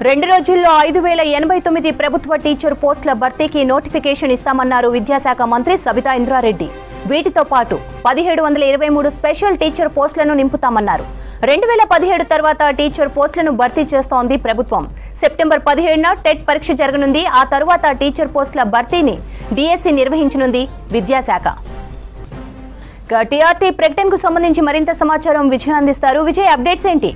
రెండు రోజుల్లో ఐదు వేల ఎనభై తొమ్మిది ప్రభుత్వ టీచర్ పోస్టుల భర్తీకి నోటిఫికేషన్ ఇస్తామన్నారు విద్యాశాఖ మంత్రి సబితా ఇంద్రారెడ్డి వీటితో పాటు పదిహేడు వందల ఇరవై మూడు స్పెషల్ టీచర్ పోస్టులను నింపుతామన్నారు రెండు వేల పదిహేడు తర్వాత టీచర్ పోస్టులను భర్తీ చేస్తోంది ప్రభుత్వం సెప్టెంబర్ పదిహేడున టెట్ పరీక్ష జరగనుంది ఆ తరువాత టీచర్ పోస్టుల భర్తీని డిఎస్సి నిర్వహించనుంది విద్యాశాఖ ఇక టీఆర్టీ ప్రకటనకు సంబంధించి మరింత సమాచారం విజయ్ అందిస్తారు విజయ్ అప్డేట్స్ ఏంటి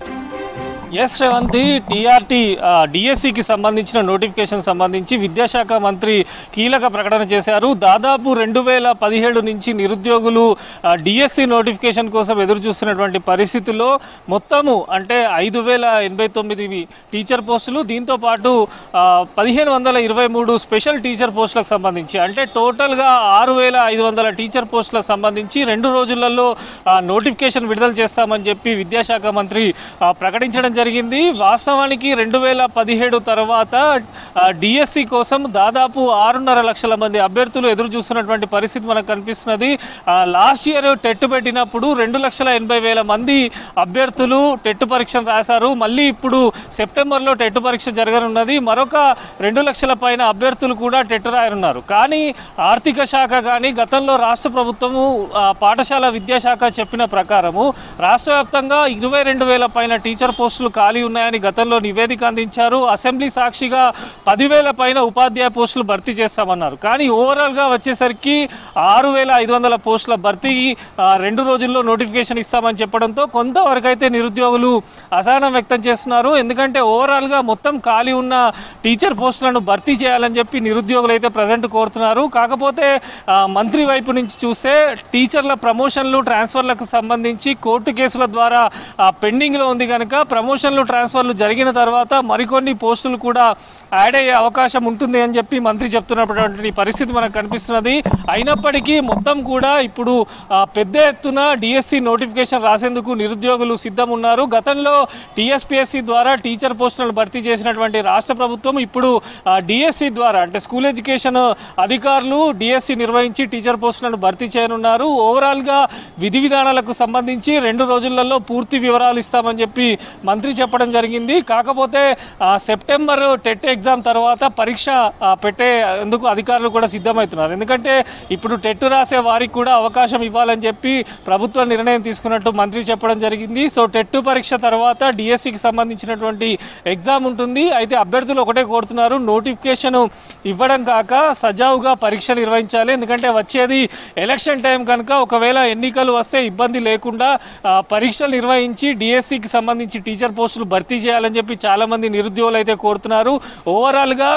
ఎస్ రేవంతి టీఆర్టీ డిఎస్సికి సంబంధించిన నోటిఫికేషన్ సంబంధించి విద్యాశాఖ మంత్రి కీలక ప్రకటన చేశారు దాదాపు రెండు వేల పదిహేడు నుంచి నిరుద్యోగులు డిఎస్సి నోటిఫికేషన్ కోసం ఎదురు చూస్తున్నటువంటి పరిస్థితుల్లో మొత్తము అంటే ఐదు వేల ఎనభై తొమ్మిది టీచర్ పోస్టులు దీంతో పాటు పదిహేను వందల ఇరవై మూడు స్పెషల్ టీచర్ పోస్టులకు సంబంధించి అంటే టోటల్గా ఆరు వేల ఐదు వందల టీచర్ పోస్టులకు సంబంధించి రెండు రోజులలో ఆ, నోటిఫికేషన్ విడుదల చేస్తామని చెప్పి విద్యాశాఖ మంత్రి ఆ, ప్రకటించడం జరిగింది వాస్తవానికి రెండు వేల పదిహేడు తర్వాత డిఎస్సి కోసం దాదాపు ఆరున్నర లక్షల మంది అభ్యర్థులు ఎదురు చూస్తున్నటువంటి పరిస్థితి మనకు కనిపిస్తున్నది లాస్ట్ ఇయర్ టెట్ పెట్టినప్పుడు రెండు లక్షల ఎనభై వేల మంది అభ్యర్థులు టెట్ పరీక్షను రాశారు మళ్ళీ ఇప్పుడు సెప్టెంబర్లో టెట్ పరీక్ష జరగనున్నది మరొక రెండు లక్షల పైన అభ్యర్థులు కూడా టెట్ రాయనున్నారు కానీ ఆర్థిక శాఖ కానీ గతంలో రాష్ట్ర ప్రభుత్వము ఆ, పాఠశాల విద్యాశాఖ చెప్పిన ప్రకారము రాష్ట్ర వ్యాప్తంగా ఇరవై రెండు వేల పైన టీచర్ పోస్టులు ఖాళీ ఉన్నాయని గతంలో నివేదిక అందించారు అసెంబ్లీ సాక్షిగా పదివేల పైన ఉపాధ్యాయ పోస్టులు భర్తీ చేస్తామన్నారు కానీ ఓవరాల్గా వచ్చేసరికి ఆరు వేల ఐదు వందల పోస్టుల భర్తీ ఆ, రెండు రోజుల్లో నోటిఫికేషన్ ఇస్తామని చెప్పడంతో కొంతవరకు అయితే నిరుద్యోగులు అసహనం వ్యక్తం చేస్తున్నారు ఎందుకంటే ఓవరాల్గా మొత్తం ఖాళీ ఉన్న టీచర్ పోస్టులను భర్తీ చేయాలని చెప్పి నిరుద్యోగులు అయితే ప్రజెంట్ కోరుతున్నారు కాకపోతే ఆ, మంత్రి వైపు నుంచి చూస్తే టీచర్ల ప్రమోషన్లు ట్రాన్స్ఫర్లకు సంబంధించి కోర్టు కేసుల ద్వారా ఆ, పెండింగ్లో ఉంది కనుక ప్రమోషన్లు ట్రాన్స్ఫర్లు జరిగిన తర్వాత మరికొన్ని పోస్టులు కూడా యాడ్ అయ్యే అవకాశం ఉంటుంది అని చెప్పి మంత్రి చెప్తున్నటువంటి పరిస్థితి మనకు కనిపిస్తున్నది అయినప్పటికీ మొత్తం కూడా ఇప్పుడు ఆ, పెద్ద ఎత్తున డిఎస్సి నోటిఫికేషన్ రాసేందుకు నిరుద్యోగులు సిద్ధం ఉన్నారు గతంలో టీఎస్పీఎస్సి ద్వారా టీచర్ పోస్టులను భర్తీ చేసినటువంటి రాష్ట్ర ప్రభుత్వం ఇప్పుడు డిఎస్సి ద్వారా అంటే స్కూల్ ఎడ్యుకేషన్ అధికారులు డిఎస్సి నిర్వహించి టీచర్ పోస్టులను భర్తీ చేయనున్నారు ఓవరాల్గా విధి విధానాలకు సంబంధించి రెండు రోజులలో పూర్తి వివరాలు ఇస్తామని చెప్పి మంత్రి చెప్పడం జరిగింది కాకపోతే ఆ, సెప్టెంబర్ టెట్ ఎగ్జామ్ తర్వాత పరీక్ష ఆ, పెట్టే ఎందుకు అధికారులు కూడా సిద్ధమవుతున్నారు ఎందుకంటే ఇప్పుడు టెట్ రాసే వారికి కూడా అవకాశం ఇవ్వాలని చెప్పి ప్రభుత్వం నిర్ణయం తీసుకున్నట్టు మంత్రి చెప్పడం జరిగింది సో టెట్ పరీక్ష తర్వాత డిఎస్సికి సంబంధించినటువంటి ఎగ్జామ్ ఉంటుంది అయితే అభ్యర్థులు ఒకటే కోరుతున్నారు నోటిఫికేషన్ ఇవ్వడం కాక సజావుగా పరీక్ష నిర్వహించాలి ఎందుకంటే వచ్చేది ఎలక్షన్ టైం కనుక ఒకవేళ ఎన్నికలు వస్తే ఇబ్బంది లేకుండా ఆ, పరీక్షలు నిర్వహించి డిఎస్సికి సంబంధించి టీచర్ పోస్టులు భర్తీ చేయాలని చెప్పి చాలామంది నిరుద్యోగులు అయితే కోరుతున్నారు ఓవరాల్గా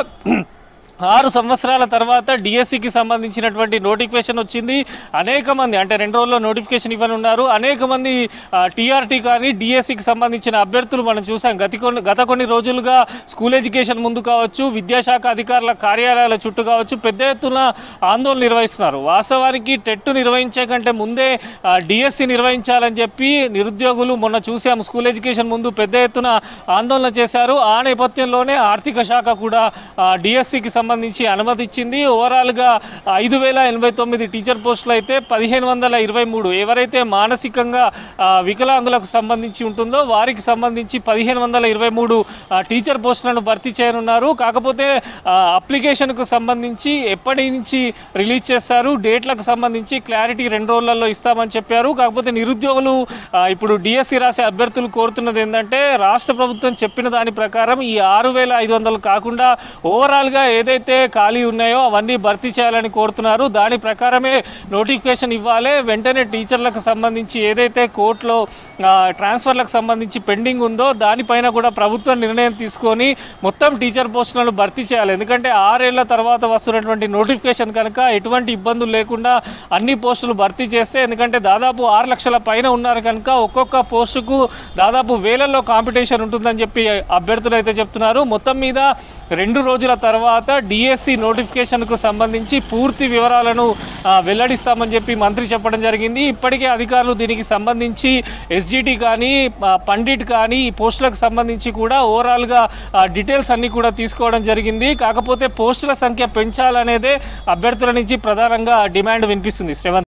ఆరు సంవత్సరాల తర్వాత డిఎస్సికి సంబంధించినటువంటి నోటిఫికేషన్ వచ్చింది అనేక మంది అంటే రెండు రోజుల్లో నోటిఫికేషన్ ఇవ్వనున్నారు అనేక మంది టీఆర్టీ కానీ డిఎస్సికి సంబంధించిన అభ్యర్థులు మనం చూసాం గత కొన్ని గత కొన్ని రోజులుగా స్కూల్ ఎడ్యుకేషన్ ముందు కావచ్చు విద్యాశాఖ అధికారుల కార్యాలయాల చుట్టూ కావచ్చు పెద్ద ఎత్తున ఆందోళన నిర్వహిస్తున్నారు వాస్తవానికి టెట్ నిర్వహించే కంటే ముందే డిఎస్సి నిర్వహించాలని చెప్పి నిరుద్యోగులు మొన్న చూసాం స్కూల్ ఎడ్యుకేషన్ ముందు పెద్ద ఎత్తున ఆందోళన చేశారు ఆ నేపథ్యంలోనే ఆర్థిక శాఖ కూడా డిఎస్సికి సంబంధించి అనుమతి ఇచ్చింది ఓవరాల్గా ఐదు వేల ఎనభై తొమ్మిది టీచర్ పోస్టులు అయితే పదిహేను వందల ఇరవై మూడు ఎవరైతే మానసికంగా ఆ, వికలాంగులకు సంబంధించి ఉంటుందో వారికి సంబంధించి పదిహేను వందల ఇరవై మూడు టీచర్ పోస్టులను భర్తీ చేయనున్నారు కాకపోతే ఆ, అప్లికేషన్కు సంబంధించి ఎప్పటి నుంచి రిలీజ్ చేస్తారు డేట్లకు సంబంధించి క్లారిటీ రెండు రోజులలో ఇస్తామని చెప్పారు కాకపోతే నిరుద్యోగులు ఆ, ఇప్పుడు డిఎస్సి రాసే అభ్యర్థులు కోరుతున్నది ఏంటంటే రాష్ట్ర ప్రభుత్వం చెప్పిన దాని ప్రకారం ఈ ఆరు వేల ఐదు వందలు కాకుండా ఓవరాల్గా ఏదైతే ఖాళీ ఉన్నాయో అవన్నీ భర్తీ చేయాలని కోరుతున్నారు దాని ప్రకారమే నోటిఫికేషన్ ఇవ్వాలి వెంటనే టీచర్లకు సంబంధించి ఏదైతే కోర్టులో ఆ, ట్రాన్స్ఫర్లకు సంబంధించి పెండింగ్ ఉందో దానిపైన కూడా ప్రభుత్వం నిర్ణయం తీసుకొని మొత్తం టీచర్ పోస్టులను భర్తీ చేయాలి ఎందుకంటే ఆరేళ్ల తర్వాత వస్తున్నటువంటి నోటిఫికేషన్ కనుక ఎటువంటి ఇబ్బందులు లేకుండా అన్ని పోస్టులు భర్తీ చేస్తే ఎందుకంటే దాదాపు ఆరు లక్షల పైన ఉన్నారు కనుక ఒక్కొక్క పోస్టుకు దాదాపు వేలల్లో కాంపిటీషన్ ఉంటుందని చెప్పి అభ్యర్థులు అయితే చెప్తున్నారు మొత్తం మీద రెండు రోజుల తర్వాత డిఎస్సి నోటిఫికేషన్కు సంబంధించి పూర్తి వివరాలను ఆ, వెల్లడిస్తామని చెప్పి మంత్రి చెప్పడం జరిగింది ఇప్పటికే అధికారులు దీనికి సంబంధించి ఎస్జిటి కానీ ఆ, పండిట్ కానీ ఈ పోస్టులకు సంబంధించి కూడా ఓవరాల్గా ఆ, డీటెయిల్స్ అన్నీ కూడా తీసుకోవడం జరిగింది కాకపోతే పోస్టుల సంఖ్య పెంచాలనేదే అభ్యర్థుల నుంచి ప్రధానంగా డిమాండ్ వినిపిస్తుంది శ్రీవంత్